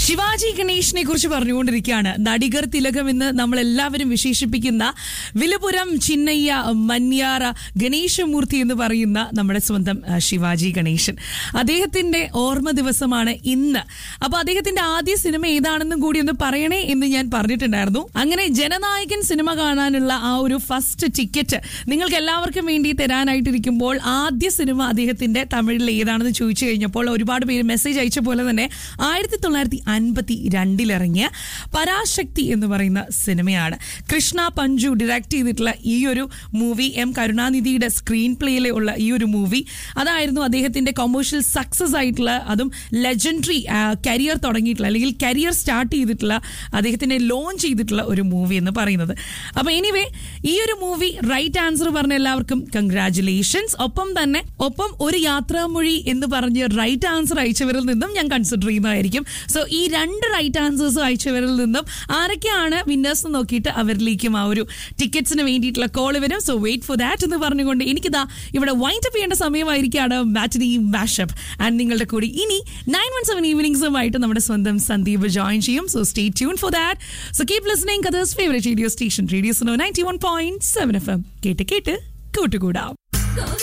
ശിവാജി ഗണേഷിനെ കുറിച്ച് പറഞ്ഞുകൊണ്ടിരിക്കുകയാണ് നടികർ തിലകം എന്ന് നമ്മൾ എല്ലാവരും വിശേഷിപ്പിക്കുന്ന വിലുപുരം ചിന്നയ്യ മന്യാറ ഗണേശമൂർത്തി എന്ന് പറയുന്ന നമ്മുടെ സ്വന്തം ആ, ശിവാജി ഗണേശൻ അദ്ദേഹത്തിന്റെ ഓർമ്മ ദിവസമാണ് ഇന്ന് അപ്പൊ അദ്ദേഹത്തിന്റെ ആദ്യ സിനിമ ഏതാണെന്നും കൂടി ഒന്ന് പറയണേ എന്ന് ഞാൻ പറഞ്ഞിട്ടുണ്ടായിരുന്നു അങ്ങനെ ജനനായകൻ സിനിമ കാണാനുള്ള ആ ഒരു ഫസ്റ്റ് ടിക്കറ്റ് നിങ്ങൾക്ക് എല്ലാവർക്കും വേണ്ടി തരാനായിട്ടിരിക്കുമ്പോൾ ആദ്യ സിനിമ അദ്ദേഹത്തിന്റെ തമിഴിൽ ഏതാണെന്ന് ചോദിച്ചു കഴിഞ്ഞപ്പോൾ ഒരുപാട് പേര് മെസ്സേജ് അയച്ച പോലെ തന്നെ ആയിരത്തി തൊള്ളായിരത്തി അൻപത്തി രണ്ടിലിറങ്ങിയ പരാശക്തി എന്ന് പറയുന്ന സിനിമയാണ് കൃഷ്ണ പഞ്ചു ഡയറക്ട് ചെയ്തിട്ടുള്ള ഈ ഒരു മൂവി എം കരുണാനിധിയുടെ സ്ക്രീൻ പ്ലേയിലെ ഉള്ള ഈ ഒരു മൂവി അതായിരുന്നു അദ്ദേഹത്തിന്റെ കൊമേഴ്ഷ്യൽ സക്സസ് ആയിട്ടുള്ള അതും ലെജൻഡറി കരിയർ തുടങ്ങിയിട്ടുള്ള അല്ലെങ്കിൽ കരിയർ സ്റ്റാർട്ട് ചെയ്തിട്ടുള്ള അദ്ദേഹത്തിനെ ലോഞ്ച് ചെയ്തിട്ടുള്ള ഒരു മൂവി എന്ന് പറയുന്നത് അപ്പൊ എനിവേ ഈ ഒരു മൂവി റൈറ്റ് ആൻസർ പറഞ്ഞ എല്ലാവർക്കും കൺഗ്രാറ്റുലേഷൻസ് ഒപ്പം തന്നെ ഒപ്പം ഒരു യാത്രാമൊഴി എന്ന് പറഞ്ഞ് റൈറ്റ് ആൻസർ അയച്ചവരിൽ നിന്നും ഞാൻ കൺസിഡർ ചെയ്യുന്നതായിരിക്കും സോ ഈ രണ്ട് റൈറ്റ് ആൻസേഴ്സ് അയച്ചവരിൽ നിന്നും ആരൊക്കെയാണ് വിന്നേഴ്സ് നോക്കിയിട്ട് അവരിലേക്കും ആ ഒരു ടിക്കറ്റ്സിന് വേണ്ടിയിട്ടുള്ള കോൾ വരും സോ വെയിറ്റ് ഫോർ ദാറ്റ് എന്ന് പറഞ്ഞുകൊണ്ട് എനിക്കിതാ ഇവിടെ വൈൻഡ് അപ്പ് ചെയ്യേണ്ട സമയമായിരിക്കാണ് മാറ്റിനി മാഷപ്പ് ആൻഡ് നിങ്ങളുടെ കൂടി ഇനി നയൻ വൺ സെവൻ ഈവനിങ്സുമായിട്ട് നമ്മുടെ സ്വന്തം സന്ദീപ് ജോയിൻ ചെയ്യും so stay tune for that so keep listening കദേഴ്സ് favourite radio station radio so ninety one point seven F M കേട്ട് കേട്ട് കൂട്ടുകൂടാം